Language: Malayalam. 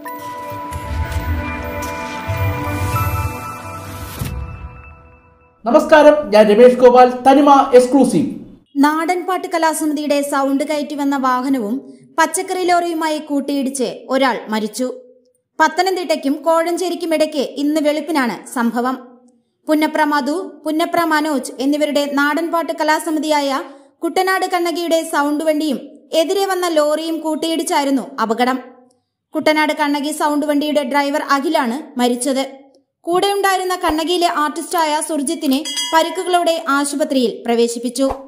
നമസ്കാരം ഞാൻ രമേഷ് ഗോപാൽ തനിമ എക്സ്ക്ലൂസീവ് നാടൻ പാട്ട് കലാസമിതിയുടെ സൗണ്ട് കയറ്റി വന്ന വാഹനവും പച്ചക്കറി ലോറിയുമായി കൂട്ടിയിടിച്ച് ഒരാൾ മരിച്ചു പത്തനംതിട്ടയ്ക്കും കോഴഞ്ചേരിക്കും ഇടയ്ക്ക് ഇന്ന് വെളുപ്പിനാണ് സംഭവം പുന്നപ്ര മധു പുന്നപ്ര മനോജ് എന്നിവരുടെ നാടൻ പാട്ട് കലാസമിതിയായ കുട്ടനാട് കണ്ണകിയുടെ സൗണ്ട് വണ്ടിയും എതിരെ വന്ന ലോറിയും കൂട്ടിയിടിച്ചായിരുന്നു അപകടം കുട്ടനാട് കണ്ണകി സൗണ്ട് വണ്ടിയുടെ ഡ്രൈവർ അഖിലാണ് മരിച്ചത് കൂടെയുണ്ടായിരുന്ന കണ്ണകിയിലെ ആർട്ടിസ്റ്റായ സുർജിത്തിനെ പരിക്കുകളോടെ ആശുപത്രിയിൽ പ്രവേശിപ്പിച്ചു